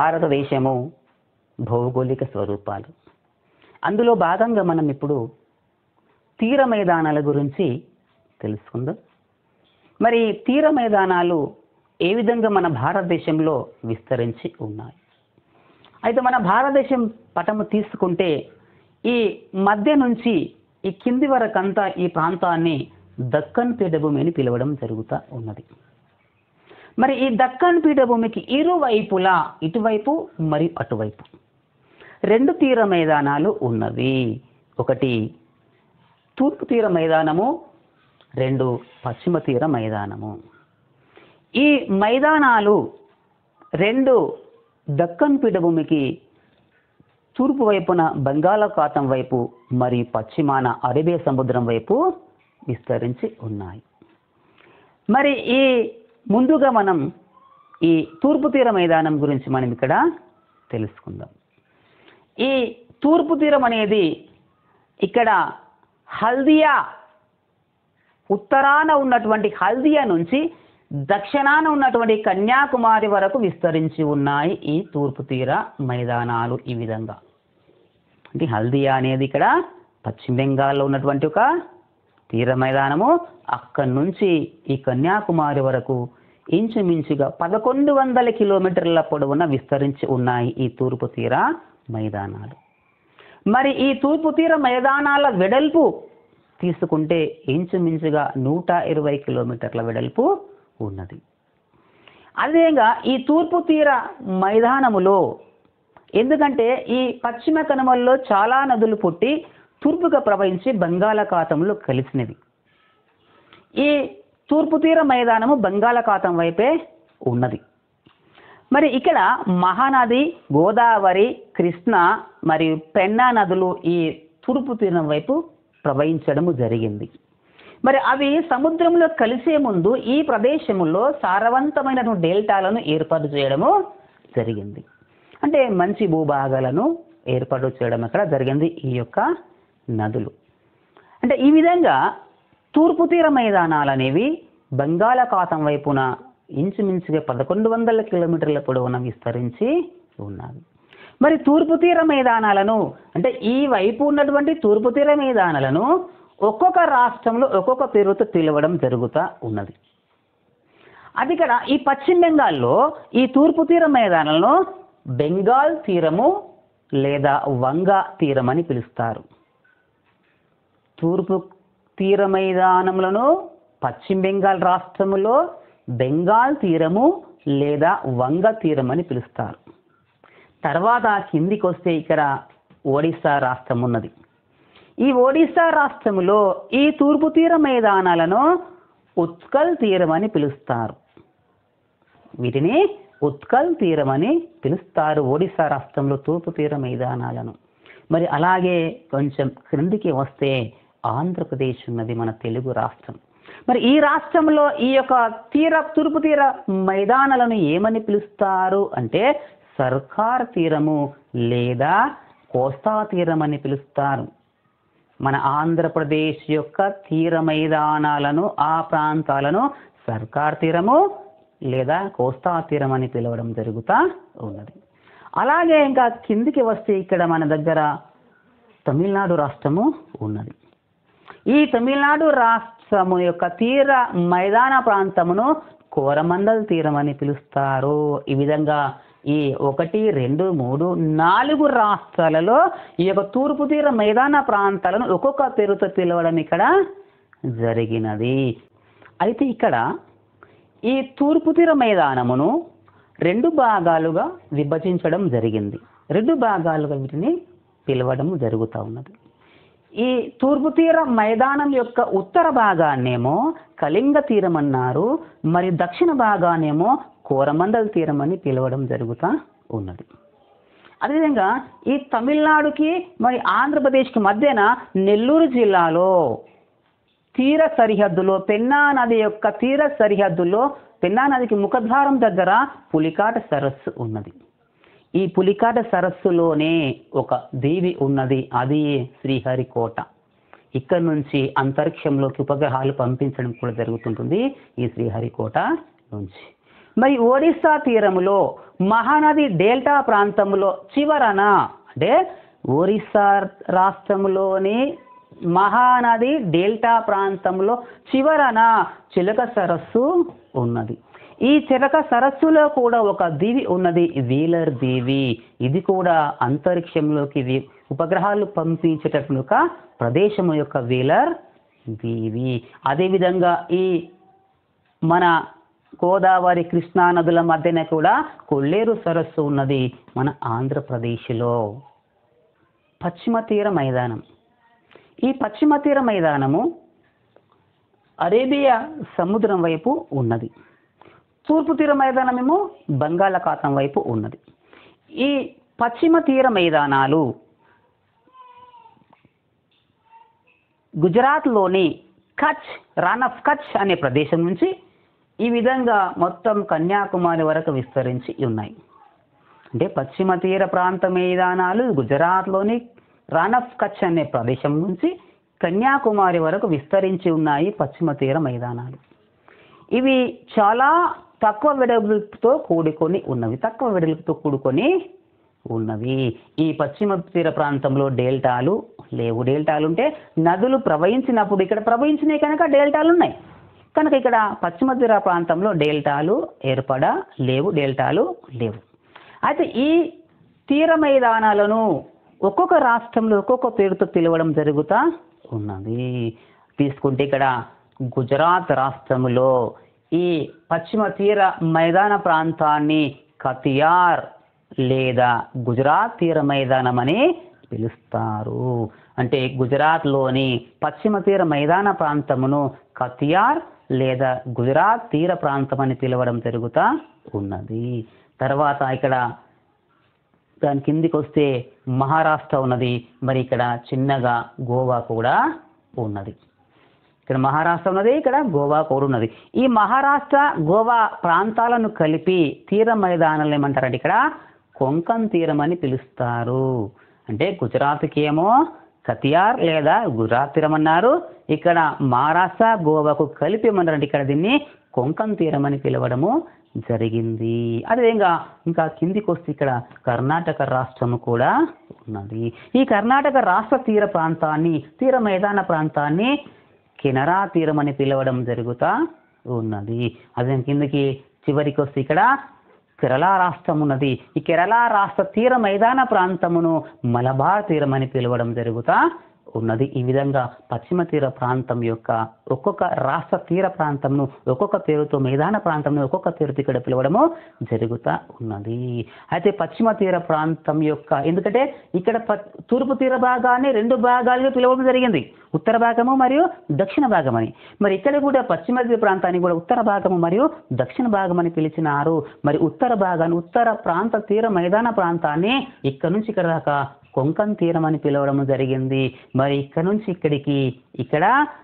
భారతదేశము భౌగోళిక స్వరూపాలు అందులో భాగంగా మనం ఇప్పుడు తీర మైదానాల గురించి తెలుసుకుందాం మరి తీర మైదానాలు ఏ విధంగా మన భారతదేశంలో విస్తరించి ఉన్నాయి అయితే మన భారతదేశం పటము తీసుకుంటే ఈ మధ్య నుంచి ఈ కింది వరకంతా ఈ ప్రాంతాన్ని దక్కన్ పీఠభూమి అని పిలవడం జరుగుతూ ఉన్నది మరి ఈ దక్కన్ పీఠభూమికి ఇరువైపులా ఇటువైపు మరియు అటువైపు రెండు తీర మైదానాలు ఉన్నవి ఒకటి తూర్పు తీర మైదానము రెండు పశ్చిమ తీర మైదానము ఈ మైదానాలు రెండు దక్కన్ పీఠభూమికి తూర్పు వైపున బంగాళాఖాతం వైపు మరియు పశ్చిమాన అరేబియా సముద్రం వైపు విస్తరించి ఉన్నాయి మరి ఈ ముందుగా మనం ఈ తూర్పు తీర మైదానం గురించి మనం ఇక్కడ తెలుసుకుందాం ఈ తూర్పు తీరం అనేది ఇక్కడ హల్దియా ఉత్తరాన ఉన్నటువంటి హల్దియా నుంచి దక్షిణాన ఉన్నటువంటి కన్యాకుమారి వరకు విస్తరించి ఉన్నాయి ఈ తూర్పు తీర మైదానాలు ఈ విధంగా అంటే హల్దియా అనేది ఇక్కడ పశ్చిమ బెంగాల్లో ఉన్నటువంటి ఒక తీర మైదానము అక్కడి నుంచి ఈ కన్యాకుమారి వరకు ఇంచుమించుగా పదకొండు వందల కిలోమీటర్ల పొడవున విస్తరించి ఉన్నాయి ఈ తూర్పు తీర మైదానాలు మరి ఈ తూర్పు తీర మైదానాల వెడల్పు తీసుకుంటే ఇంచుమించుగా నూట ఇరవై కిలోమీటర్ల వెడల్పు ఉన్నది అదేవిధంగా ఈ తూర్పు తీర మైదానములో ఎందుకంటే ఈ పశ్చిమ కనుమల్లో చాలా నదులు పుట్టి తూర్పుగా ప్రవహించి బంగాళాఖాతంలో కలిసినవి ఈ తూర్పు తీర మైదానము బంగాళాఖాతం వైపే ఉన్నది మరి ఇక్కడ మహానది గోదావరి కృష్ణ మరియు పెన్నా నదులు ఈ తూర్పు తీరం వైపు ప్రవహించడము జరిగింది మరి అవి సముద్రంలో కలిసే ముందు ఈ ప్రదేశములో సారవంతమైనటువంటి డెల్టాలను ఏర్పాటు చేయడము జరిగింది అంటే మంచి భూభాగాలను ఏర్పాటు చేయడం అక్కడ జరిగింది ఈ యొక్క నదులు అంటే ఈ విధంగా తూర్పు తీర మైదానాలు అనేవి బంగాళాఖాతం వైపున ఇంచుమించుగా పదకొండు వందల కిలోమీటర్ల పొడవున విస్తరించి ఉన్నది మరి తూర్పు తీర మైదానాలను అంటే ఈ వైపు ఉన్నటువంటి తూర్పు తీర మైదానాలను ఒక్కొక్క రాష్ట్రంలో ఒక్కొక్క పేరుతో పిలవడం జరుగుతూ ఉన్నది అది ఇక్కడ ఈ పశ్చిమ బెంగాల్లో ఈ తూర్పు తీర మైదానాలను బెంగాల్ తీరము లేదా వంగ తీరం అని పిలుస్తారు తూర్పు తీర మైదానములను పశ్చిమ బెంగాల్ రాష్ట్రములో బెంగాల్ తీరము లేదా వంగ తీరం అని పిలుస్తారు తర్వాత కిందికి వస్తే ఇక్కడ ఒడిస్సా రాష్ట్రం ఉన్నది ఈ ఒడిస్సా రాష్ట్రములో ఈ తూర్పు తీర మైదానాలను ఉత్కల్ తీరం అని పిలుస్తారు వీటిని ఉత్కల్ తీరం అని పిలుస్తారు ఒడిస్సా రాష్ట్రంలో తూర్పు తీర మైదానాలను మరి అలాగే కొంచెం క్రిందికి వస్తే ఆంధ్రప్రదేశ్ ఉన్నది మన తెలుగు రాష్ట్రం మరి ఈ రాష్ట్రంలో ఈ యొక్క తీర తూర్పు తీర మైదానాలను ఏమని పిలుస్తారు అంటే సర్కార్ తీరము లేదా కోస్తా తీరం అని పిలుస్తారు మన ఆంధ్రప్రదేశ్ యొక్క తీర మైదానాలను ఆ ప్రాంతాలను సర్కార్ తీరము లేదా కోస్తా తీరం అని పిలవడం జరుగుతూ ఉన్నది అలాగే ఇంకా కిందికి వస్తే ఇక్కడ మన దగ్గర తమిళనాడు రాష్ట్రము ఉన్నది ఈ తమిళనాడు రాష్ట్రము యొక్క తీర మైదాన ప్రాంతమును కోరమండల్ తీరం అని పిలుస్తారు ఈ విధంగా ఈ ఒకటి రెండు మూడు నాలుగు రాష్ట్రాలలో ఈ యొక్క తూర్పు తీర మైదాన ప్రాంతాలను ఒక్కొక్క పేరుతో పిలవడం ఇక్కడ జరిగినది అయితే ఇక్కడ ఈ తూర్పు తీర మైదానమును రెండు భాగాలుగా విభజించడం జరిగింది రెండు భాగాలుగా వీటిని పిలవడం జరుగుతూ ఉన్నది ఈ తూర్పు తీర మైదానం యొక్క ఉత్తర భాగాన్నేమో కళింగ తీరం అన్నారు మరి దక్షిణ భాగాన్నేమో కోరమండల్ తీరం అని పిలవడం జరుగుతూ ఉన్నది అదేవిధంగా ఈ తమిళనాడుకి మరి ఆంధ్రప్రదేశ్కి మధ్యన నెల్లూరు జిల్లాలో తీర సరిహద్దులో పెన్నా నది యొక్క తీర సరిహద్దులో పెన్నా నదికి ముఖద్వారం దగ్గర పులికాట సరస్సు ఉన్నది ఈ పులికాట సరస్సులోనే ఒక దేవి ఉన్నది అది శ్రీహరికోట ఇక్కడ నుంచి అంతరిక్షంలోకి ఉపగ్రహాలు పంపించడం కూడా జరుగుతుంటుంది ఈ శ్రీహరికోట నుంచి మరి ఒడిస్సా తీరములో మహానది డెల్టా ప్రాంతంలో చివరన అంటే ఒరిస్సా రాష్ట్రంలోని మహానది డెల్టా ప్రాంతంలో చివరన చిలక సరస్సు ఉన్నది ఈ చిలక సరస్సులో కూడా ఒక దీవి ఉన్నది వీలర్ దీవి ఇది కూడా అంతరిక్షంలోకి వి- ఉపగ్రహాలు పంపించేటటువంటి ఒక ప్రదేశము యొక్క వీలర్ దీవి అదేవిధంగా ఈ మన గోదావరి కృష్ణా నదుల మధ్యన కూడా కొల్లేరు సరస్సు ఉన్నది మన ఆంధ్రప్రదేశ్లో పశ్చిమ తీర మైదానం ఈ పశ్చిమ తీర మైదానము అరేబియా సముద్రం వైపు ఉన్నది తూర్పు తీర మైదానమేమో బంగాళాఖాతం వైపు ఉన్నది ఈ పశ్చిమ తీర మైదానాలు గుజరాత్లోని కచ్ రాన్ ఆఫ్ కచ్ అనే ప్రదేశం నుంచి ఈ విధంగా మొత్తం కన్యాకుమారి వరకు విస్తరించి ఉన్నాయి అంటే పశ్చిమ తీర ప్రాంత మైదానాలు గుజరాత్లోని రాన్ ఆఫ్ కచ్ అనే ప్రదేశం నుంచి కన్యాకుమారి వరకు విస్తరించి ఉన్నాయి పశ్చిమ తీర మైదానాలు ఇవి చాలా తక్కువ వెడల్పుతో కూడుకొని ఉన్నవి తక్కువ వెడల్పుతో కూడుకొని ఉన్నవి ఈ పశ్చిమ తీర ప్రాంతంలో డెల్టాలు లేవు డెల్టాలు ఉంటే నదులు ప్రవహించినప్పుడు ఇక్కడ ప్రవహించినాయి కనుక డెల్టాలు ఉన్నాయి కనుక ఇక్కడ పశ్చిమ తీర ప్రాంతంలో డెల్టాలు ఏర్పడ లేవు డెల్టాలు లేవు అయితే ఈ తీర మైదానాలను ఒక్కొక్క రాష్ట్రంలో ఒక్కొక్క పేరుతో పిలవడం జరుగుతా ఉన్నది తీసుకుంటే ఇక్కడ గుజరాత్ రాష్ట్రములో ఈ పశ్చిమ తీర మైదాన ప్రాంతాన్ని కతియార్ లేదా గుజరాత్ తీర మైదానం అని పిలుస్తారు అంటే గుజరాత్లోని పశ్చిమ తీర మైదాన ప్రాంతమును కతియార్ లేదా గుజరాత్ తీర ప్రాంతం అని పిలవడం జరుగుతా ఉన్నది తర్వాత ఇక్కడ దాని కిందికి వస్తే మహారాష్ట్ర ఉన్నది మరి ఇక్కడ చిన్నగా గోవా కూడా ఉన్నది ఇక్కడ మహారాష్ట్ర ఉన్నది ఇక్కడ గోవా కూడా ఉన్నది ఈ మహారాష్ట్ర గోవా ప్రాంతాలను కలిపి తీర మైదానాలు ఏమంటారంటే ఇక్కడ కొంకన్ తీరం అని పిలుస్తారు అంటే గుజరాత్కి ఏమో కతియార్ లేదా గుజరాత్ తీరం అన్నారు ఇక్కడ మహారాష్ట్ర గోవాకు కలిపి ఏమన్నారంటే ఇక్కడ దీన్ని కొంకన్ తీరం అని పిలవడము జరిగింది అదేవిధంగా ఇంకా కిందికి వస్తే ఇక్కడ కర్ణాటక రాష్ట్రము కూడా ఉన్నది ఈ కర్ణాటక రాష్ట్ర తీర ప్రాంతాన్ని తీర మైదాన ప్రాంతాన్ని కెనరా తీరం అని పిలవడం జరుగుతా ఉన్నది అదే కిందకి చివరికి వస్తే ఇక్కడ కేరళ రాష్ట్రం ఉన్నది ఈ కేరళ రాష్ట్ర తీర మైదాన ప్రాంతమును మలబార్ తీరం అని పిలవడం జరుగుతా ఉన్నది ఈ విధంగా పశ్చిమ తీర ప్రాంతం యొక్క ఒక్కొక్క రాష్ట్ర తీర ప్రాంతంను ఒక్కొక్క పేరుతో మైదాన ప్రాంతంను ఒక్కొక్క పేరుతో ఇక్కడ పిలవడము జరుగుతా ఉన్నది అయితే పశ్చిమ తీర ప్రాంతం యొక్క ఎందుకంటే ఇక్కడ ప- తూర్పు తీర భాగాన్ని రెండు భాగాలుగా పిలవడం జరిగింది ఉత్తర భాగము మరియు దక్షిణ భాగం అని మరి ఇక్కడ కూడా పశ్చిమ తీర ప్రాంతాన్ని కూడా ఉత్తర భాగము మరియు దక్షిణ భాగం అని పిలిచినారు మరి ఉత్తర భాగాన్ని ఉత్తర ప్రాంత తీర మైదాన ప్రాంతాన్ని ఇక్కడ నుంచి ఇక్కడ దాకా కొంకన్ తీరం అని పిలవడం జరిగింది మరి ఇక్కడ నుంచి ఇక్కడికి ఇక్కడ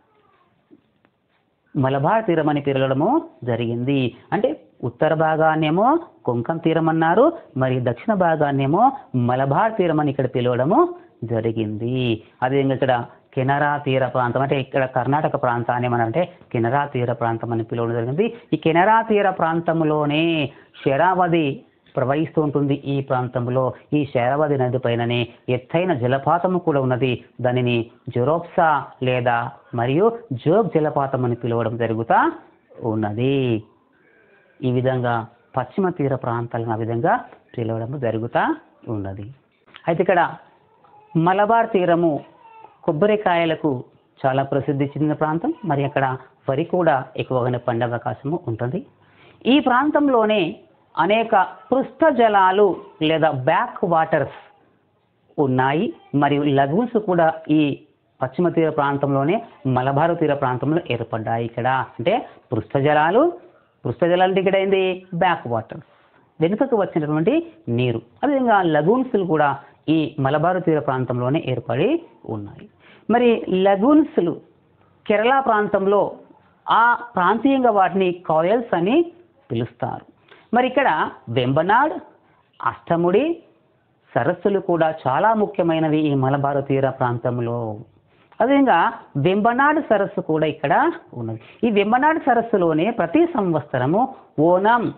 మలబార్ తీరం అని పిలవడము జరిగింది అంటే ఉత్తర భాగాన్నేమో కొంకన్ తీరం అన్నారు మరి దక్షిణ భాగాన్నేమో మలబార్ తీరం అని ఇక్కడ పిలవడము జరిగింది అదేవిధంగా ఇక్కడ కెనరా తీర ప్రాంతం అంటే ఇక్కడ కర్ణాటక ప్రాంతాన్ని ఏమనంటే కెనరా తీర ప్రాంతం అని పిలవడం జరిగింది ఈ కెనరా తీర ప్రాంతంలోనే శరావతి ప్రవహిస్తూ ఉంటుంది ఈ ప్రాంతంలో ఈ శరావతి నది పైననే ఎత్తైన జలపాతము కూడా ఉన్నది దానిని జొరోప్సా లేదా మరియు జోగ్ జలపాతం అని పిలవడం జరుగుతా ఉన్నది ఈ విధంగా పశ్చిమ తీర ప్రాంతాలను ఆ విధంగా పిలవడం జరుగుతా ఉన్నది అయితే ఇక్కడ మలబార్ తీరము కొబ్బరికాయలకు చాలా ప్రసిద్ధి చెందిన ప్రాంతం మరి అక్కడ వరి కూడా ఎక్కువగానే పండే అవకాశము ఉంటుంది ఈ ప్రాంతంలోనే అనేక పృష్ఠ జలాలు లేదా బ్యాక్ వాటర్స్ ఉన్నాయి మరియు లగూన్స్ కూడా ఈ పశ్చిమ తీర ప్రాంతంలోనే మలబారు తీర ప్రాంతంలో ఏర్పడ్డాయి ఇక్కడ అంటే పృష్ఠ జలాలు పృష్ఠ జలాలు అంటే ఇక్కడ ఏంది బ్యాక్ వాటర్ వెనుకకు వచ్చినటువంటి నీరు అదేవిధంగా లగూన్స్లు కూడా ఈ మలబారు తీర ప్రాంతంలోనే ఏర్పడి ఉన్నాయి మరి లగూన్స్లు కేరళ ప్రాంతంలో ఆ ప్రాంతీయంగా వాటిని కాయల్స్ అని పిలుస్తారు మరి ఇక్కడ వెంబనాడ్ అష్టముడి సరస్సులు కూడా చాలా ముఖ్యమైనవి ఈ మలబారు తీర ప్రాంతంలో అదేవిధంగా వెంబనాడ్ సరస్సు కూడా ఇక్కడ ఉన్నది ఈ వెంబనాడ్ సరస్సులోనే ప్రతి సంవత్సరము ఓనం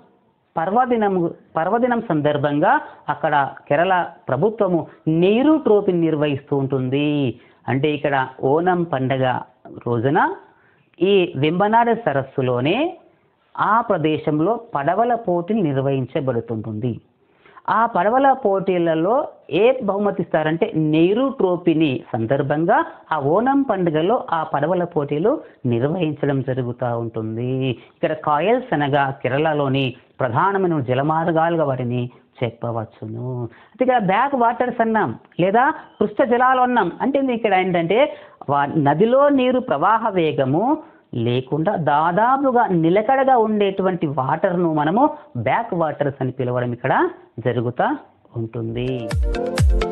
పర్వదినం పర్వదినం సందర్భంగా అక్కడ కేరళ ప్రభుత్వము నెహ్రూ ట్రోఫీని నిర్వహిస్తూ ఉంటుంది అంటే ఇక్కడ ఓనం పండగ రోజున ఈ వెంబనాడ సరస్సులోనే ఆ ప్రదేశంలో పడవల పోటీలు నిర్వహించబడుతుంటుంది ఆ పడవల పోటీలలో ఏ బహుమతి ఇస్తారంటే నెహ్రూ ట్రోఫీని సందర్భంగా ఆ ఓనం పండుగలో ఆ పడవల పోటీలు నిర్వహించడం జరుగుతూ ఉంటుంది ఇక్కడ కాయల్స్ అనగా కేరళలోని ప్రధానమైన జలమార్గాలుగా వాటిని చెప్పవచ్చును అయితే ఇక్కడ బ్యాక్ వాటర్స్ అన్నాం లేదా పృష్ఠ జలాలు అన్నాం అంటే ఇది ఇక్కడ ఏంటంటే వా- నదిలో నీరు ప్రవాహ వేగము లేకుండా దాదాపుగా నిలకడగా ఉండేటువంటి వాటర్ను మనము బ్యాక్ వాటర్స్ అని పిలవడం ఇక్కడ జరుగుతూ ఉంటుంది